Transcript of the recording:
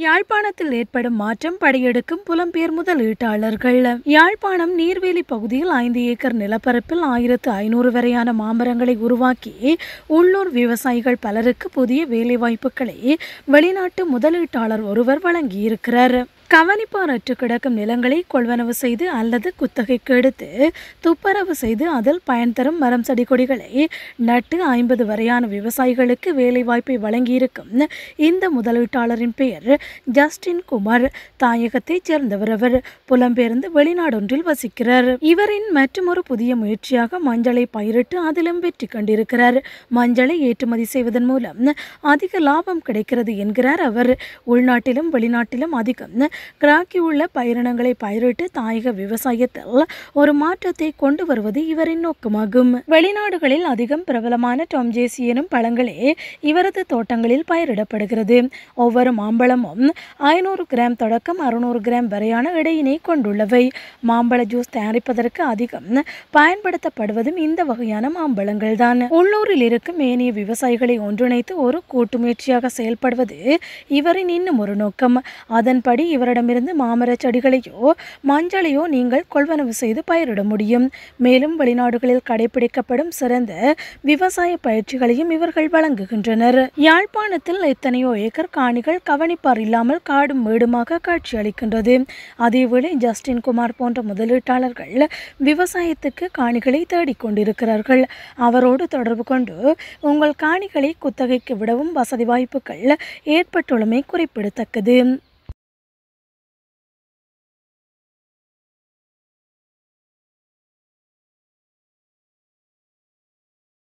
யாழ்ப்பாணத்தில் ஏற்படும் மாற்றம் படையெடுக்கும் புலம்பெயர் முதலீட்டாளர்கள் யாழ்ப்பாணம் நீர்வேலி பகுதியில் ஐந்து ஏக்கர் நிலப்பரப்பில் ஆயிரத்து ஐநூறு வரையான மாமரங்களை உருவாக்கி உள்ளூர் விவசாயிகள் பலருக்கு புதிய வேலைவாய்ப்புகளை வெளிநாட்டு முதலீட்டாளர் ஒருவர் வழங்கியிருக்கிறார் கவனிப்பாரற்று கிடக்கும் நிலங்களை கொள்வனவு செய்து அல்லது குத்தகைக்கு எடுத்து துப்பரவு செய்து அதில் பயன் தரும் மரம் செடி கொடிகளை நட்டு ஐம்பது வரையான விவசாயிகளுக்கு வேலைவாய்ப்பை வழங்கியிருக்கும் இந்த முதலீட்டாளரின் பெயர் ஜஸ்டின் குமார் தாயகத்தைச் சேர்ந்தவர் அவர் புலம்பெயர்ந்து வெளிநாடொன்றில் வசிக்கிறார் இவரின் மற்றொரு புதிய முயற்சியாக மஞ்சளை பயிரிட்டு அதிலும் வெற்றி கண்டிருக்கிறார் மஞ்சளை ஏற்றுமதி செய்வதன் மூலம் அதிக லாபம் கிடைக்கிறது என்கிறார் அவர் உள்நாட்டிலும் வெளிநாட்டிலும் அதிகம் கிராக்கி உள்ள பயிரினங்களை பயிரிட்டு தாயக விவசாயத்தில் ஒரு மாற்றத்தை கொண்டு வருவது இவரின் நோக்கமாகும் வெளிநாடுகளில் அதிகம் பிரபலமான டொம்ஜேசி எனும் பழங்களே இவரது தோட்டங்களில் பயிரிடப்படுகிறது ஒவ்வொரு மாம்பழமும் ஐநூறு கிராம் தொடக்கம் அறுநூறு கிராம் வரையான எடையினை கொண்டுள்ளவை மாம்பழ ஜூஸ் தயாரிப்பதற்கு அதிகம் பயன்படுத்தப்படுவதும் இந்த வகையான மாம்பழங்கள் தான் உள்ளூரில் இருக்கும் ஏனைய விவசாயிகளை ஒன்றிணைத்து ஒரு கூட்டு முயற்சியாக செயல்படுவது இவரின் இன்னும் ஒரு நோக்கம் அதன்படி இவரிடமிருந்து மாமரச் செடிகளையோ மஞ்சளையோ நீங்கள் கொள்வனவு செய்து பயிரிட முடியும் மேலும் வெளிநாடுகளில் கடைபிடிக்கப்படும் சிறந்த விவசாய பயிற்சிகளையும் இவர்கள் வழங்குகின்றனர் யாழ்ப்பாணத்தில் எத்தனையோ ஏக்கர் காணிகள் கவனிப்பார் இல்லாமல் காடும் மேடுமாக காட்சியளிக்கின்றது அதேவேளை ஜஸ்டின் குமார் போன்ற முதலீட்டாளர்கள் விவசாயத்துக்கு காணிகளை தேடிக்கொண்டிருக்கிறார்கள் அவரோடு தொடர்பு கொண்டு உங்கள் காணிகளை குத்தகைக்கு விடவும் வசதி வாய்ப்புகள் ஏற்பட்டுள்ளமை குறிப்பிடத்தக்கது